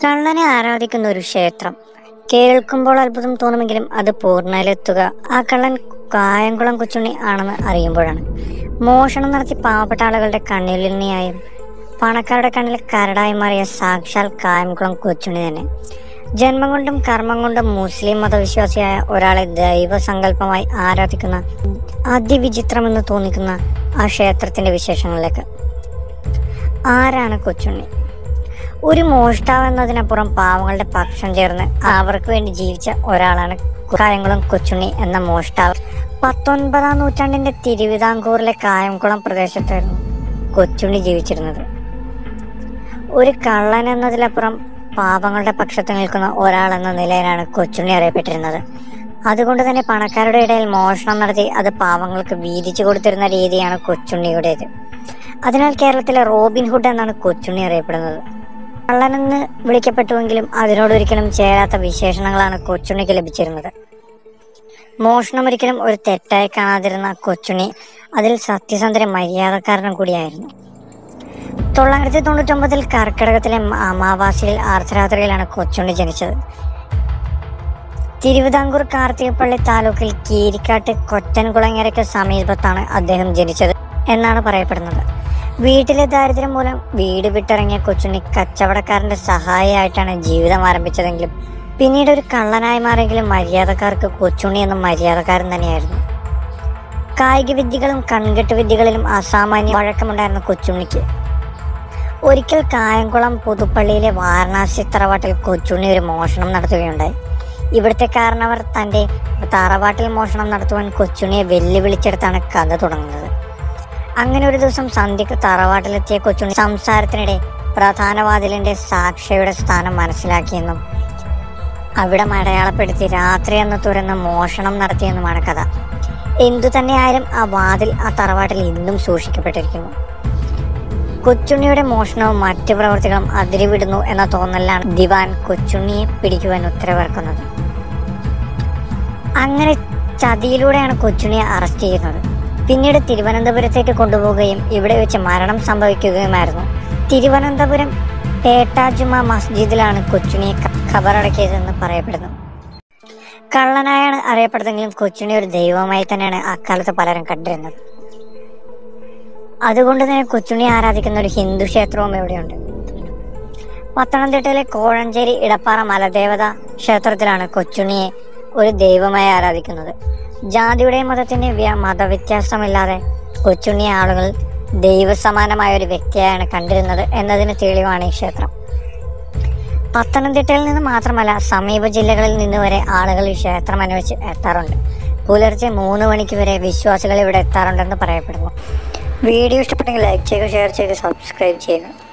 കള്ളനെ ആരാധിക്കുന്ന ഒരു ക്ഷേത്രം കേൾക്കുമ്പോൾ അത്ഭുതം തോന്നുമെങ്കിലും അത് പൂർണ്ണയിലെത്തുക ആ കള്ളൻ കായംകുളം കൊച്ചുണ്ണി ആണെന്ന് അറിയുമ്പോഴാണ് മോഷണം നടത്തി പാവപ്പെട്ട ആളുകളുടെ കണ്ണിലിനെയായും പണക്കാരുടെ കണ്ണിൽ കരടായി മാറിയ സാക്ഷാൽ കായംകുളം കൊച്ചുണ്ണി തന്നെ ജന്മം കൊണ്ടും കർമ്മം കൊണ്ടും മുസ്ലിം മതവിശ്വാസിയായ ഒരാളെ ദൈവസങ്കല്പമായി ആരാധിക്കുന്ന അതിവിചിത്രമെന്ന് തോന്നിക്കുന്ന ആ ക്ഷേത്രത്തിന്റെ വിശേഷങ്ങളിലേക്ക് ആരാണ് കൊച്ചുണ്ണി ഒരു മോഷ്ടാവ് എന്നതിനപ്പുറം പാവങ്ങളുടെ പക്ഷം ചേർന്ന് അവർക്ക് വേണ്ടി ജീവിച്ച ഒരാളാണ് കായംകുളം കൊച്ചുണ്ണി എന്ന മോഷ്ടാവ് പത്തൊൻപതാം നൂറ്റാണ്ടിന്റെ തിരുവിതാംകൂറിലെ കായംകുളം പ്രദേശത്തായിരുന്നു കൊച്ചുണ്ണി ജീവിച്ചിരുന്നത് ഒരു കള്ളൻ എന്നതിലപ്പുറം പാവങ്ങളുടെ പക്ഷത്ത് നിൽക്കുന്ന ഒരാളെന്ന നിലയിലാണ് കൊച്ചുണ്ണി അറിയപ്പെട്ടിരുന്നത് അതുകൊണ്ട് തന്നെ പണക്കാരുടെ ഇടയിൽ മോഷണം നടത്തി അത് പാവങ്ങൾക്ക് വീതിച്ചു കൊടുത്തിരുന്ന രീതിയാണ് കൊച്ചുണ്ണിയുടേത് അതിനാൽ കേരളത്തിലെ റോബിൻ ഹുഡ് എന്നാണ് കൊച്ചുണ്ണി അറിയപ്പെടുന്നത് കള്ളനെന്ന് വിളിക്കപ്പെട്ടുവെങ്കിലും അതിനോടൊരിക്കലും ചേരാത്ത വിശേഷണങ്ങളാണ് കൊച്ചുണ്ണിക്ക് ലഭിച്ചിരുന്നത് മോഷണം ഒരിക്കലും ഒരു തെറ്റായി കാണാതിരുന്ന കൊച്ചുണ്ണി അതിൽ സത്യസന്ധര മര്യാദക്കാരനും കൂടിയായിരുന്നു തൊള്ളായിരത്തി തൊണ്ണൂറ്റൊമ്പതിൽ കർക്കിടകത്തിലെ അമാവാസിയിൽ ആർദ്ധരാത്രിയിലാണ് കൊച്ചുണ്ണി ജനിച്ചത് തിരുവിതാംകൂർ കാർത്തികപ്പള്ളി താലൂക്കിൽ കീരിക്കാട്ട് കൊറ്റൻകുളങ്ങരയ്ക്ക് സമീപത്താണ് അദ്ദേഹം ജനിച്ചത് എന്നാണ് പറയപ്പെടുന്നത് വീട്ടിലെ ദാരിദ്ര്യം മൂലം വീട് വിട്ടിറങ്ങിയ കൊച്ചുണ്ണി കച്ചവടക്കാരന്റെ സഹായിയായിട്ടാണ് ജീവിതം ആരംഭിച്ചതെങ്കിലും പിന്നീട് ഒരു കള്ളനായി മാറിയെങ്കിലും മര്യാദക്കാർക്ക് കൊച്ചുണ്ണി എന്ന മര്യാദക്കാരൻ തന്നെയായിരുന്നു കായിക വിദ്യകളും കൺകെട്ട് വിദ്യകളിലും അസാമാന്യ വഴക്കമുണ്ടായിരുന്ന കൊച്ചുണ്ണിക്ക് ഒരിക്കൽ കായംകുളം പുതുപ്പള്ളിയിലെ വാരണാസി തറവാട്ടിൽ കൊച്ചുണ്ണി ഒരു മോഷണം നടത്തുകയുണ്ടായി ഇവിടുത്തെ കാരണവർ തന്റെ തറവാട്ടിൽ മോഷണം നടത്തുവാൻ കൊച്ചുണ്ണിയെ വെല്ലുവിളിച്ചെടുത്താണ് കഥ തുടങ്ങുന്നത് അങ്ങനെ ഒരു ദിവസം സന്ധ്യക്ക് തറവാട്ടിലെത്തിയ കൊച്ചുണ്ണി സംസാരത്തിനിടെ പ്രധാന വാതിലിന്റെ സാക്ഷിയുടെ സ്ഥാനം മനസ്സിലാക്കിയെന്നും അവിടെ അടയാളപ്പെടുത്തി രാത്രി എന്ന് തുറന്ന് മോഷണം നടത്തിയെന്നുമാണ് കഥ എന്തു തന്നെയായാലും ആ വാതിൽ ആ തറവാട്ടിൽ ഇന്നും സൂക്ഷിക്കപ്പെട്ടിരിക്കുന്നു കൊച്ചുണ്ണിയുടെ മോഷണവും മറ്റു പ്രവർത്തികളും അതിരിവിടുന്നു എന്ന തോന്നലാണ് ദിവാൻ കൊച്ചുണ്ണിയെ പിടിക്കുവാൻ ഉത്തരവിറക്കുന്നത് അങ്ങനെ ചതിയിലൂടെയാണ് കൊച്ചുണ്ണിയെ അറസ്റ്റ് ചെയ്യുന്നത് പിന്നീട് തിരുവനന്തപുരത്തേക്ക് കൊണ്ടുപോവുകയും ഇവിടെ വെച്ച് മരണം സംഭവിക്കുകയുമായിരുന്നു തിരുവനന്തപുരം പേട്ടാജുമ മസ്ജിദിലാണ് കൊച്ചുണ്ണിയെ ഖബറടക്കിയതെന്ന് പറയപ്പെടുന്നു കള്ളനായാണ് അറിയപ്പെടുന്നെങ്കിലും കൊച്ചുണ്ണി ഒരു ദൈവമായി തന്നെയാണ് അക്കാലത്ത് പലരും കണ്ടിരുന്നത് അതുകൊണ്ട് തന്നെ കൊച്ചുണ്ണി ആരാധിക്കുന്ന ഒരു ഹിന്ദു ക്ഷേത്രവും ഇവിടെയുണ്ട് പത്തനംതിട്ടയിലെ കോഴഞ്ചേരി ഇടപ്പാറ മലദേവത ക്ഷേത്രത്തിലാണ് കൊച്ചുണ്ണിയെ ഒരു ദൈവമായി ആരാധിക്കുന്നത് ജാതിയുടെയും മതത്തിന്റെ മതവ്യത്യാസമില്ലാതെ കൊച്ചുണ്ണിയെ ആളുകൾ ദൈവസമാനമായ ഒരു വ്യക്തിയായാണ് കണ്ടിരുന്നത് എന്നതിന് തെളിവാണ് ഈ ക്ഷേത്രം പത്തനംതിട്ടയിൽ നിന്ന് മാത്രമല്ല സമീപ ജില്ലകളിൽ നിന്ന് വരെ ആളുകൾ ഈ ക്ഷേത്രം അന്വേഷിച്ച് എത്താറുണ്ട് പുലർച്ചെ മൂന്ന് മണിക്ക് വരെ വിശ്വാസികൾ ഇവിടെ എത്താറുണ്ടെന്ന് പറയപ്പെടുന്നു വീഡിയോ ഇഷ്ടപ്പെട്ടെങ്കിൽ ലൈക്ക് ചെയ്യുക ഷെയർ ചെയ്യുക സബ്സ്ക്രൈബ് ചെയ്യുക